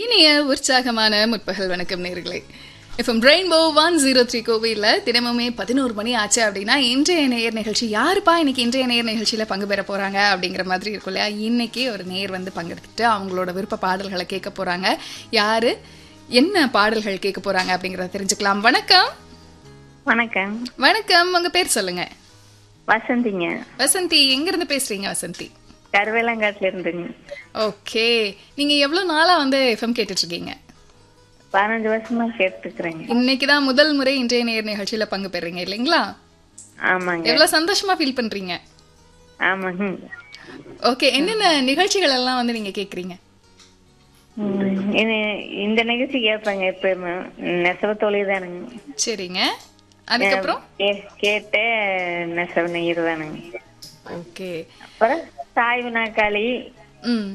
இனிய உற்சாகமான முற்பகல் வணக்கம் நேர்களே FM Rainbow one zero three கோவிலில் தினமுமே பதினோரு மணி ஆச்சு அப்படின்னா இன்றைய நேயர் நிகழ்ச்சி யாருப்பா இன்னைக்கு இன்றைய நேயர் நிகழ்ச்சியில் பங்கு பெற போறாங்க அப்படிங்கிற மாதிரி இருக்கும் இல்லையா இன்னைக்கு ஒரு நேயர் வந்து பங்கெடுத்துட்டு அவங்களோட விருப்ப பாடல்களை கேட்க போறாங்க யாரு என்ன பாடல்கள் கேட்க போறாங்க அப்படிங்கறத தெரிஞ்சுக்கலாம் வணக்கம் வணக்கம் வணக்கம் உங்க பேர் சொல்லுங்க வசந்திங்க வசந்தி எங்க இருந்து பேசுறீங்க வசந்தி கருவேலங்காட்டுல இருந்துங்க ஓகே நீங்க எவ்வளவு நாளா வந்து எஃப்எம் கேட்டுட்டு இருக்கீங்க பதினஞ்சு வருஷமா கேட்டுக்கிறேங்க இன்னைக்கு தான் முதல் முறை இன்றைய நேர் நிகழ்ச்சியில பங்கு பெறுறீங்க இல்லைங்களா ஆமாங்க எவ்வளவு சந்தோஷமா ஃபீல் பண்றீங்க ஆமாங்க ஓகே என்னென்ன நிகழ்ச்சிகள் எல்லாம் வந்து நீங்க கேக்குறீங்க ம், இது- இந்த நிகழ்ச்சி கேட்பாங்க எப்பயுமே நெசவு தொழில் தானுங்க சரிங்க அதுக்கப்புறம் கே- கேட்டு நெசவு நெய்யர் தானுங்க ஓகே அப்புறம் சாய்வு நாக்காளி ம்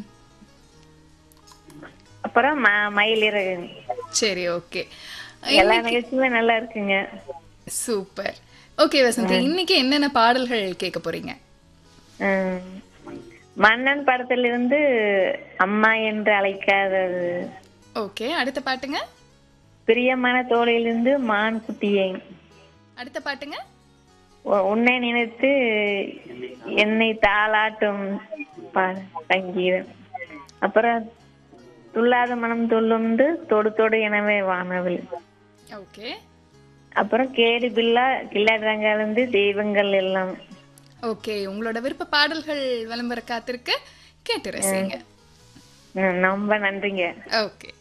அப்புறம் ம- மயிலிறகு சரி ஓகே எல்லா நிகழ்ச்சியுமே நல்லா இருக்குங்க சூப்பர் ஓகே வசந்தி இன்னைக்கு என்னென்ன பாடல்கள் கேட்க போறீங்க ம். மன்னன் படத்துல இருந்து அம்மா என்று அழைக்காதது ஓகே அடுத்த பாட்டுங்க பிரியமான தோழிலிருந்து மான் குட்டியை அடுத்த பாட்டுங்க உ- உன்னை நினைத்து என்னை தாளாட்டும் பா- சங்கீதம் அப்புறம் துள்ளாத மனம் துள்ளுண்டு தொடு தொடு எனவே வானவில் ஓகே அப்புறம் கேடு பில்லா கில்லாடுறாங்க தெய்வங்கள் எல்லாம் ஓகே உங்களோட விருப்ப பாடல்கள் விளம்பர காத்திருக்கு கேட்டு ரசிங்க ம், ரொம்ப நன்றிங்க ஓகே